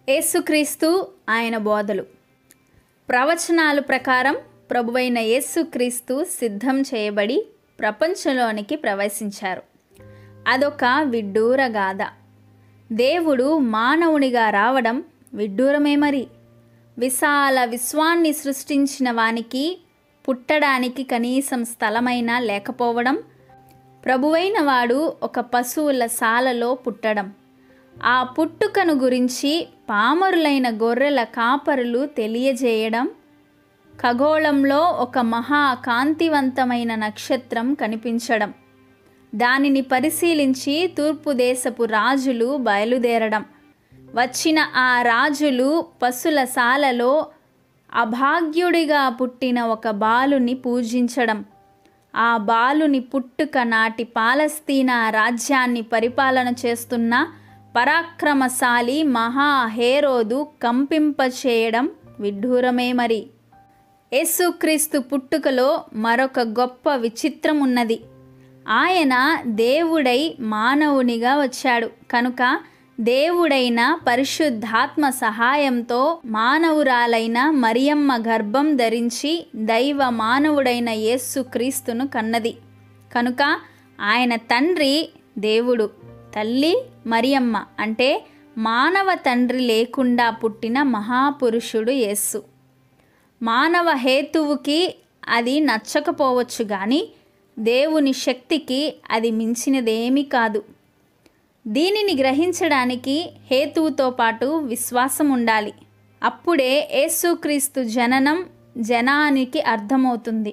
యేసుక్రీస్తు ఆయన బోధలు ప్రవచనాలు ప్రకారం ప్రభువైన యేసుక్రీస్తు సిద్ధం చేయబడి ప్రపంచంలోనికి ప్రవేశించారు అదొక విడ్డూర గాథ దేవుడు మానవునిగా రావడం విడ్డూరమే మరి విశాల విశ్వాన్ని సృష్టించిన వానికి పుట్టడానికి కనీసం స్థలమైనా లేకపోవడం ప్రభువైన వాడు ఒక పశువుల సాలలో పుట్టడం ఆ పుట్టుకను గురించి పామరులైన గొర్రెల కాపరులు తెలియజేయడం ఖగోళంలో ఒక మహా కాంతివంతమైన నక్షత్రం కనిపించడం దానిని పరిశీలించి తూర్పు దేశపు రాజులు బయలుదేరడం వచ్చిన ఆ రాజులు పశుల సాలలో అభాగ్యుడిగా పుట్టిన ఒక బాలుని పూజించడం ఆ బాలుని పుట్టుక నాటి పాలస్తీనా రాజ్యాన్ని పరిపాలన చేస్తున్న పరాక్రమశాలి మహాహేరోదు కంపింపచేయడం విడ్డూరమే మరి యేసుక్రీస్తు పుట్టుకలో మరొక గొప్ప విచిత్రం ఉన్నది ఆయన దేవుడై మానవునిగా వచ్చాడు కనుక దేవుడైన పరిశుద్ధాత్మ సహాయంతో మానవురాలైన మరియమ్మ గర్భం ధరించి దైవ మానవుడైన యేసుక్రీస్తును కన్నది కనుక ఆయన తండ్రి దేవుడు తల్లి మరియమ్మ అంటే మానవ తండ్రి లేకుండా పుట్టిన మహాపురుషుడు యేస్సు మానవ హేతువుకి అది నచ్చకపోవచ్చు కానీ దేవుని శక్తికి అది మించినదేమీ కాదు దీనిని గ్రహించడానికి హేతువుతో పాటు విశ్వాసం ఉండాలి అప్పుడే యేసుక్రీస్తు జననం జనానికి అర్థమవుతుంది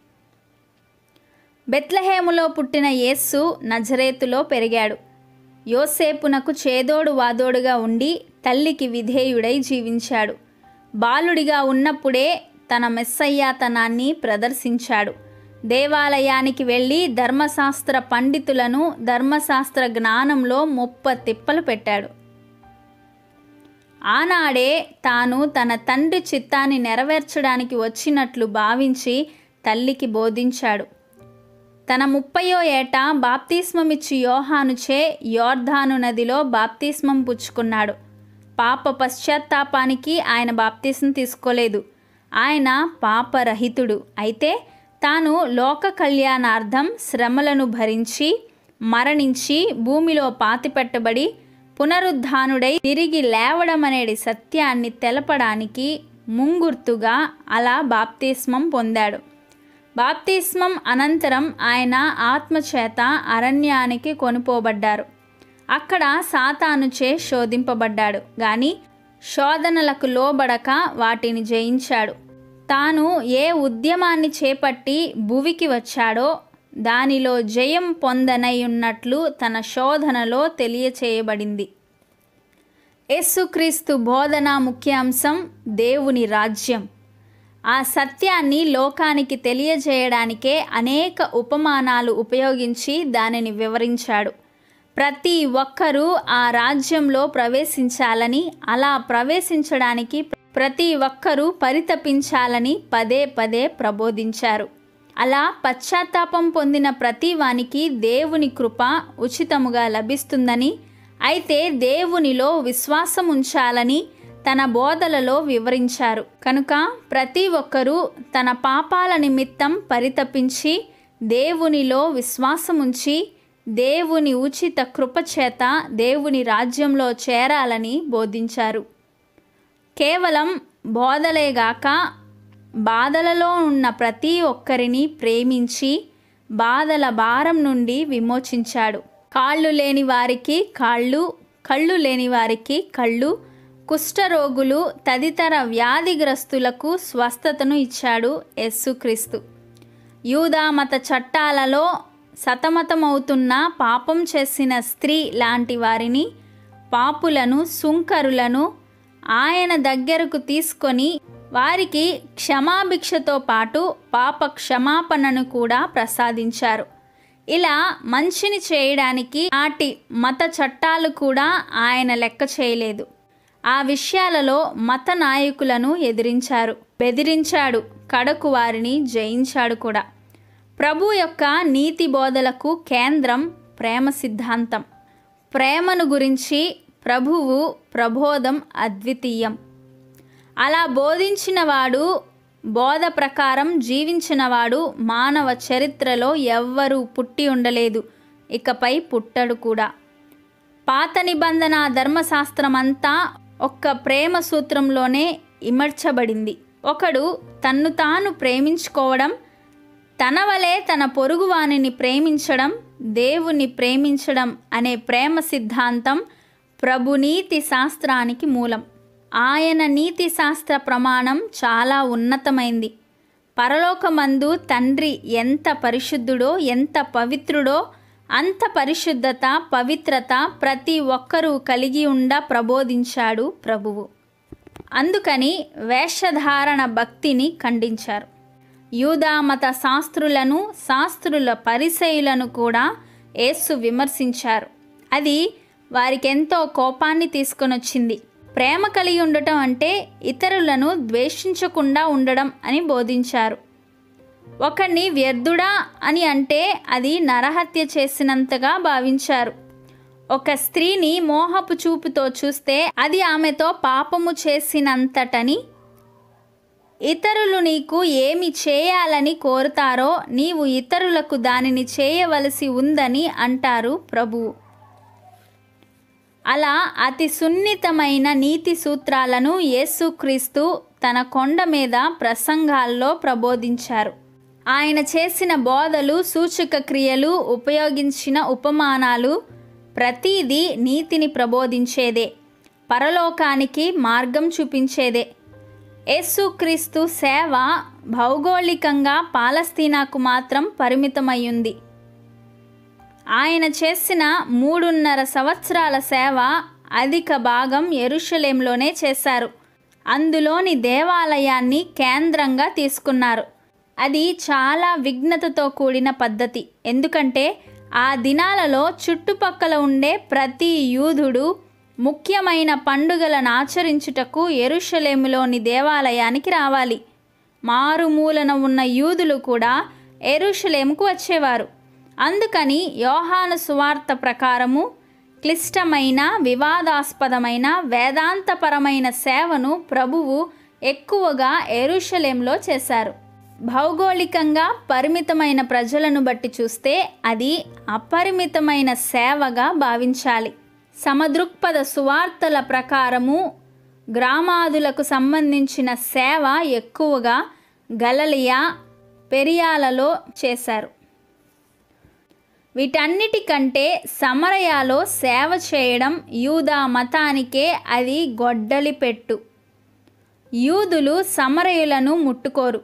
బెత్లహేములో పుట్టిన యేస్సు నజరేతులో పెరిగాడు యోసేపునకు చేదోడు వాదోడుగా ఉండి తల్లికి విధేయుడై జీవించాడు బాలుడిగా ఉన్నప్పుడే తన మెస్సయ్యాతనాన్ని ప్రదర్శించాడు దేవాలయానికి వెళ్ళి ధర్మశాస్త్ర పండితులను ధర్మశాస్త్ర జ్ఞానంలో ముప్ప తిప్పలు పెట్టాడు ఆనాడే తాను తన తండ్రి చిత్తాన్ని నెరవేర్చడానికి వచ్చినట్లు భావించి తల్లికి బోధించాడు తన ముప్పయో ఏట బాప్తిస్మమిచ్చి యోహానుచే యోర్ధాను నదిలో బాప్తిస్మం పుచ్చుకున్నాడు పాప పశ్చాత్తాపానికి ఆయన బాప్తిస్మం తీసుకోలేదు ఆయన పాపరహితుడు అయితే తాను లోక కళ్యాణార్థం శ్రమలను భరించి మరణించి భూమిలో పాతిపెట్టబడి పునరుద్ధానుడై తిరిగి లేవడం అనేది సత్యాన్ని తెలపడానికి ముంగుర్తుగా అలా బాప్తిస్మం పొందాడు బాప్తిస్మం అనంతరం ఆయన ఆత్మచేత అరణ్యానికి కొనుపోబడ్డారు అక్కడ సాతానుచే శోధింపబడ్డాడు గాని శోధనలకు లోబడక వాటిని జయించాడు తాను ఏ ఉద్యమాన్ని చేపట్టి భువికి వచ్చాడో దానిలో జయం పొందనై ఉన్నట్లు తన శోధనలో తెలియచేయబడింది యేసుక్రీస్తు బోధన ముఖ్యాంశం దేవుని రాజ్యం ఆ సత్యాన్ని లోకానికి తెలియజేయడానికే అనేక ఉపమానాలు ఉపయోగించి దానిని వివరించాడు ప్రతి ఒక్కరూ ఆ రాజ్యంలో ప్రవేశించాలని అలా ప్రవేశించడానికి ప్రతి ఒక్కరూ పరితపించాలని పదే పదే ప్రబోధించారు అలా పశ్చాత్తాపం పొందిన ప్రతి వానికి దేవుని కృప ఉచితముగా లభిస్తుందని అయితే దేవునిలో విశ్వాసం ఉంచాలని తన బోధలలో వివరించారు కనుక ప్రతి ఒక్కరూ తన పాపాల నిమిత్తం పరితపించి దేవునిలో విశ్వాసముంచి దేవుని ఉచిత కృపచేత దేవుని రాజ్యంలో చేరాలని బోధించారు కేవలం బోధలేగాక బాధలలో ఉన్న ప్రతి ఒక్కరిని ప్రేమించి బాధల భారం నుండి విమోచించాడు కాళ్ళు లేని వారికి కాళ్ళు కళ్ళు లేని వారికి కళ్ళు కుష్ఠరోగులు తదితర వ్యాధిగ్రస్తులకు స్వస్థతను ఇచ్చాడు యేసుక్రీస్తు యూదా మత చట్టాలలో సతమతమవుతున్న పాపం చేసిన స్త్రీ లాంటి వారిని పాపులను సుంకరులను ఆయన దగ్గరకు తీసుకొని వారికి క్షమాభిక్షతో పాటు పాప క్షమాపణను కూడా ప్రసాదించారు ఇలా మంచిని చేయడానికి నాటి మత చట్టాలు కూడా ఆయన లెక్క చేయలేదు ఆ విషయాలలో మత నాయకులను ఎదిరించారు బెదిరించాడు కడకు వారిని జయించాడు కూడా ప్రభు యొక్క నీతి బోధలకు కేంద్రం ప్రేమ సిద్ధాంతం ప్రేమను గురించి ప్రభువు ప్రబోధం అద్వితీయం అలా బోధించినవాడు బోధ ప్రకారం జీవించినవాడు మానవ చరిత్రలో ఎవ్వరూ పుట్టి ఉండలేదు ఇకపై పుట్టడు కూడా పాత నిబంధన ధర్మశాస్త్రమంతా ఒక్క ప్రేమ సూత్రంలోనే ఇమర్చబడింది ఒకడు తన్ను తాను ప్రేమించుకోవడం తన వలె తన పొరుగువానిని ప్రేమించడం దేవుని ప్రేమించడం అనే ప్రేమ సిద్ధాంతం ప్రభు నీతి శాస్త్రానికి మూలం ఆయన నీతి శాస్త్ర ప్రమాణం చాలా ఉన్నతమైంది పరలోకమందు తండ్రి ఎంత పరిశుద్ధుడో ఎంత పవిత్రుడో అంత పరిశుద్ధత పవిత్రత ప్రతి ఒక్కరూ కలిగి ఉండ ప్రబోధించాడు ప్రభువు అందుకని వేషధారణ భక్తిని ఖండించారు యూదామత శాస్త్రులను శాస్త్రుల పరిసయులను కూడా యేసు విమర్శించారు అది వారికెంతో కోపాన్ని తీసుకొనొచ్చింది ప్రేమ కలిగి ఉండటం అంటే ఇతరులను ద్వేషించకుండా ఉండడం అని బోధించారు ఒకరిని వ్యర్థుడా అని అంటే అది నరహత్య చేసినంతగా భావించారు ఒక స్త్రీని మోహపు చూపుతో చూస్తే అది ఆమెతో పాపము చేసినంతటని ఇతరులు నీకు ఏమి చేయాలని కోరుతారో నీవు ఇతరులకు దానిని చేయవలసి ఉందని అంటారు ప్రభువు అలా అతి సున్నితమైన నీతి సూత్రాలను యేసుక్రీస్తు తన కొండ మీద ప్రసంగాల్లో ప్రబోధించారు ఆయన చేసిన బోధలు సూచక క్రియలు ఉపయోగించిన ఉపమానాలు ప్రతిదీ నీతిని ప్రబోధించేదే పరలోకానికి మార్గం చూపించేదే యేసుక్రీస్తు సేవ భౌగోళికంగా పాలస్తీనాకు మాత్రం పరిమితమయ్యుంది ఆయన చేసిన మూడున్నర సంవత్సరాల సేవ అధిక భాగం ఎరుషలేంలోనే చేశారు అందులోని దేవాలయాన్ని కేంద్రంగా తీసుకున్నారు అది చాలా విఘ్నతతో కూడిన పద్ధతి ఎందుకంటే ఆ దినాలలో చుట్టుపక్కల ఉండే ప్రతి యూదుడు ముఖ్యమైన పండుగలను ఆచరించుటకు ఎరుషలేములోని దేవాలయానికి రావాలి మారుమూలన ఉన్న యూదులు కూడా ఎరుషలేముకు వచ్చేవారు అందుకని యోహాను సువార్త ప్రకారము క్లిష్టమైన వివాదాస్పదమైన వేదాంతపరమైన సేవను ప్రభువు ఎక్కువగా ఎరుషలేంలో చేశారు భౌగోళికంగా పరిమితమైన ప్రజలను బట్టి చూస్తే అది అపరిమితమైన సేవగా భావించాలి సమదృక్పథ సువార్తల ప్రకారము గ్రామాదులకు సంబంధించిన సేవ ఎక్కువగా గలలియా పెరియాలలో చేశారు వీటన్నిటికంటే సమరయాలో సేవ చేయడం యూదా మతానికే అది గొడ్డలి పెట్టు యూదులు సమరయులను ముట్టుకోరు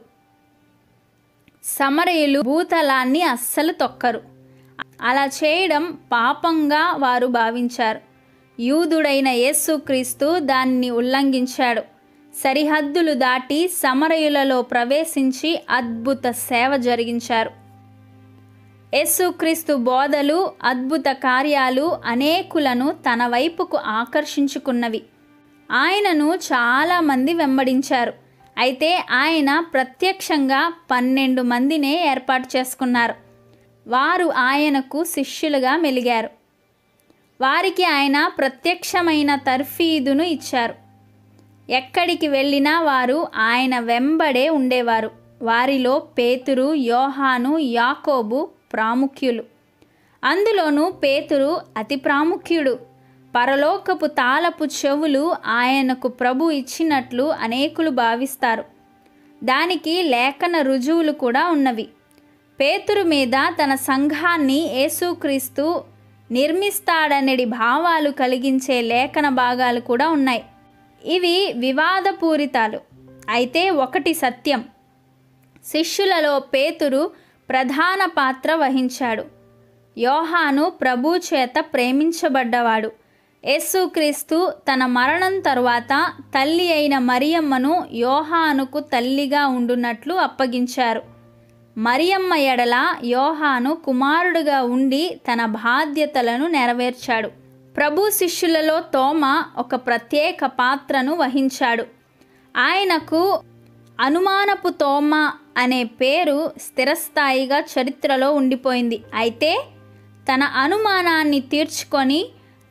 సమరయులు భూతలాన్ని అస్సలు తొక్కరు అలా చేయడం పాపంగా వారు భావించారు యూదుడైన యేసుక్రీస్తు దాన్ని ఉల్లంఘించాడు సరిహద్దులు దాటి సమరయులలో ప్రవేశించి అద్భుత సేవ జరిగించారు యేసుక్రీస్తు బోధలు అద్భుత కార్యాలు అనేకులను తన వైపుకు ఆకర్షించుకున్నవి ఆయనను చాలామంది వెంబడించారు అయితే ఆయన ప్రత్యక్షంగా పన్నెండు మందినే ఏర్పాటు చేసుకున్నారు వారు ఆయనకు శిష్యులుగా మెలిగారు వారికి ఆయన ప్రత్యక్షమైన తర్ఫీదును ఇచ్చారు ఎక్కడికి వెళ్ళినా వారు ఆయన వెంబడే ఉండేవారు వారిలో పేతురు యోహాను యాకోబు ప్రాముఖ్యులు అందులోనూ పేతురు అతి ప్రాముఖ్యుడు పరలోకపు తాళపు చెవులు ఆయనకు ప్రభు ఇచ్చినట్లు అనేకులు భావిస్తారు దానికి లేఖన రుజువులు కూడా ఉన్నవి పేతురు మీద తన సంఘాన్ని యేసుక్రీస్తు నిర్మిస్తాడనడి భావాలు కలిగించే లేఖన భాగాలు కూడా ఉన్నాయి ఇవి వివాదపూరితాలు అయితే ఒకటి సత్యం శిష్యులలో పేతురు ప్రధాన పాత్ర వహించాడు యోహాను ప్రభు చేత ప్రేమించబడ్డవాడు యేసుక్రీస్తు తన మరణం తరువాత తల్లి అయిన మరియమ్మను యోహానుకు తల్లిగా ఉండునట్లు అప్పగించారు మరియమ్మ ఎడల యోహాను కుమారుడుగా ఉండి తన బాధ్యతలను నెరవేర్చాడు ప్రభు శిష్యులలో తోమ ఒక ప్రత్యేక పాత్రను వహించాడు ఆయనకు అనుమానపు తోమ అనే పేరు స్థిరస్థాయిగా చరిత్రలో ఉండిపోయింది అయితే తన అనుమానాన్ని తీర్చుకొని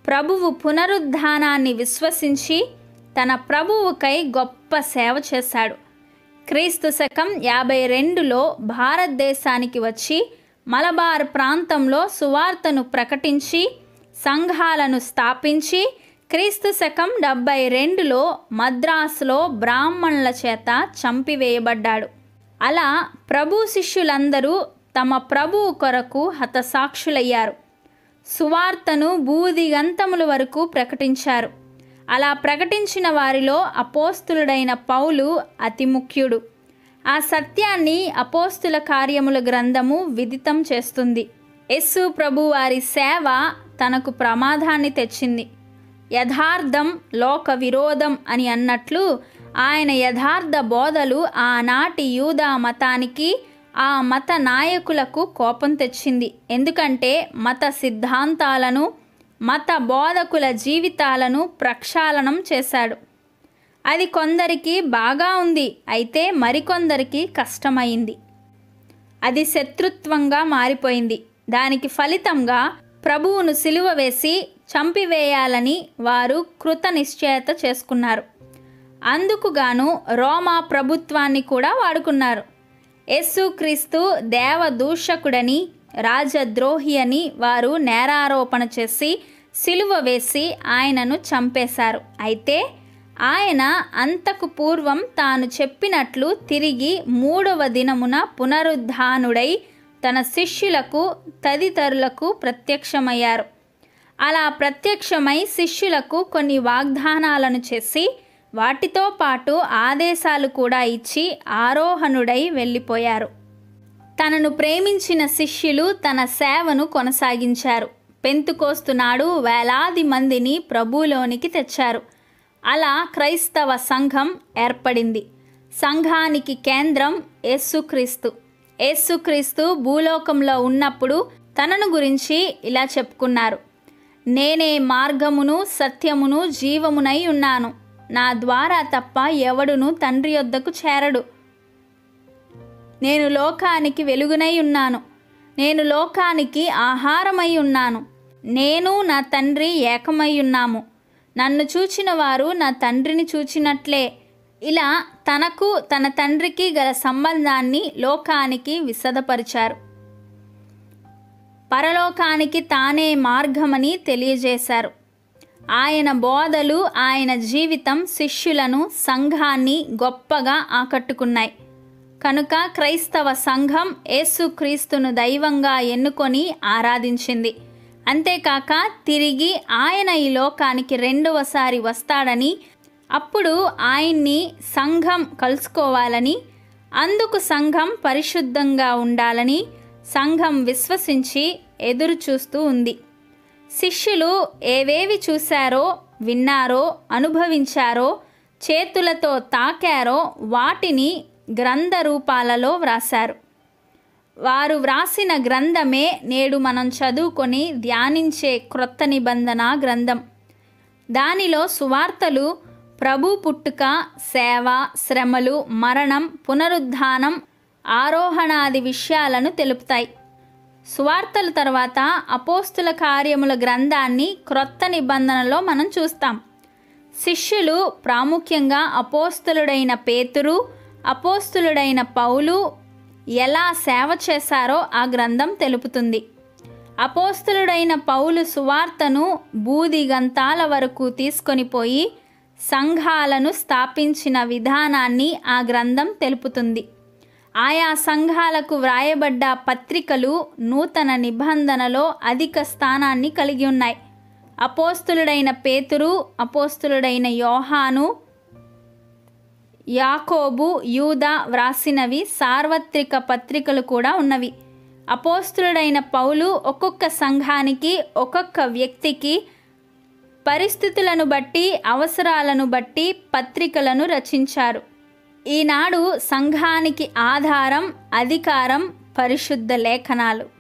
ప్రభువు పునరుద్ధానాన్ని విశ్వసించి తన ప్రభువుకై గొప్ప సేవ చేశాడు క్రీస్తు శకం యాభై రెండులో భారతదేశానికి వచ్చి మలబార్ ప్రాంతంలో సువార్తను ప్రకటించి సంఘాలను స్థాపించి క్రీస్తు శకం డెబ్బై రెండులో మద్రాసులో బ్రాహ్మణుల చేత చంపివేయబడ్డాడు అలా ప్రభు శిష్యులందరూ తమ ప్రభువు కొరకు హతసాక్షులయ్యారు సువార్తను బూదిగంతముల వరకు ప్రకటించారు అలా ప్రకటించిన వారిలో అపోస్తులుడైన పౌలు అతి ముఖ్యుడు ఆ సత్యాన్ని అపోస్తుల కార్యముల గ్రంథము విదితం చేస్తుంది యస్సు ప్రభు వారి సేవ తనకు ప్రమాదాన్ని తెచ్చింది యథార్థం లోక విరోధం అని అన్నట్లు ఆయన యథార్థ బోధలు ఆనాటి యూదా మతానికి ఆ మత నాయకులకు కోపం తెచ్చింది ఎందుకంటే మత సిద్ధాంతాలను మత బోధకుల జీవితాలను ప్రక్షాళనం చేశాడు అది కొందరికి బాగా ఉంది అయితే మరికొందరికి కష్టమైంది అది శత్రుత్వంగా మారిపోయింది దానికి ఫలితంగా ప్రభువును సిలువ వేసి చంపివేయాలని వారు కృత నిశ్చయత చేసుకున్నారు అందుకుగాను రోమా ప్రభుత్వాన్ని కూడా వాడుకున్నారు యేసుక్రీస్తు దేవదూషకుడని రాజద్రోహి అని వారు నేరారోపణ చేసి సిలువ వేసి ఆయనను చంపేశారు అయితే ఆయన అంతకు పూర్వం తాను చెప్పినట్లు తిరిగి మూడవ దినమున పునరుద్ధానుడై తన శిష్యులకు తదితరులకు ప్రత్యక్షమయ్యారు అలా ప్రత్యక్షమై శిష్యులకు కొన్ని వాగ్దానాలను చేసి వాటితో పాటు ఆదేశాలు కూడా ఇచ్చి ఆరోహణుడై వెళ్ళిపోయారు తనను ప్రేమించిన శిష్యులు తన సేవను కొనసాగించారు పెంతుకోస్తున్నాడు వేలాది మందిని ప్రభువులోనికి తెచ్చారు అలా క్రైస్తవ సంఘం ఏర్పడింది సంఘానికి కేంద్రం యేసుక్రీస్తు యేసుక్రీస్తు భూలోకంలో ఉన్నప్పుడు తనను గురించి ఇలా చెప్పుకున్నారు నేనే మార్గమును సత్యమును జీవమునై ఉన్నాను నా ద్వారా తప్ప ఎవడును తండ్రి యొద్దకు చేరడు నేను లోకానికి వెలుగునై ఉన్నాను నేను లోకానికి ఆహారమై ఉన్నాను నేను నా తండ్రి ఏకమై ఉన్నాము నన్ను చూచిన వారు నా తండ్రిని చూచినట్లే ఇలా తనకు తన తండ్రికి గల సంబంధాన్ని లోకానికి విశదపరిచారు పరలోకానికి తానే మార్గమని తెలియజేశారు ఆయన బోధలు ఆయన జీవితం శిష్యులను సంఘాన్ని గొప్పగా ఆకట్టుకున్నాయి కనుక క్రైస్తవ సంఘం యేసుక్రీస్తును దైవంగా ఎన్నుకొని ఆరాధించింది అంతేకాక తిరిగి ఆయన ఈ లోకానికి రెండవసారి వస్తాడని అప్పుడు ఆయన్ని సంఘం కలుసుకోవాలని అందుకు సంఘం పరిశుద్ధంగా ఉండాలని సంఘం విశ్వసించి ఎదురు చూస్తూ ఉంది శిష్యులు ఏవేవి చూశారో విన్నారో అనుభవించారో చేతులతో తాకారో వాటిని గ్రంథ రూపాలలో వ్రాశారు వారు వ్రాసిన గ్రంథమే నేడు మనం చదువుకొని ధ్యానించే క్రొత్త నిబంధన గ్రంథం దానిలో సువార్తలు ప్రభు పుట్టుక సేవ శ్రమలు మరణం పునరుద్ధానం ఆరోహణాది విషయాలను తెలుపుతాయి సువార్తల తర్వాత అపోస్తుల కార్యముల గ్రంథాన్ని క్రొత్త నిబంధనలో మనం చూస్తాం శిష్యులు ప్రాముఖ్యంగా అపోస్తులుడైన పేతురు అపోస్తులుడైన పౌలు ఎలా సేవ చేశారో ఆ గ్రంథం తెలుపుతుంది అపోస్తులుడైన పౌలు సువార్తను బూది గంతాల వరకు తీసుకొని పోయి సంఘాలను స్థాపించిన విధానాన్ని ఆ గ్రంథం తెలుపుతుంది ఆయా సంఘాలకు వ్రాయబడ్డ పత్రికలు నూతన నిబంధనలో అధిక స్థానాన్ని కలిగి ఉన్నాయి అపోస్తులుడైన పేతురు అపోస్తులుడైన యోహాను యాకోబు యూదా వ్రాసినవి సార్వత్రిక పత్రికలు కూడా ఉన్నవి అపోస్తులుడైన పౌలు ఒక్కొక్క సంఘానికి ఒక్కొక్క వ్యక్తికి పరిస్థితులను బట్టి అవసరాలను బట్టి పత్రికలను రచించారు ఈనాడు సంఘానికి ఆధారం అధికారం పరిశుద్ధ లేఖనాలు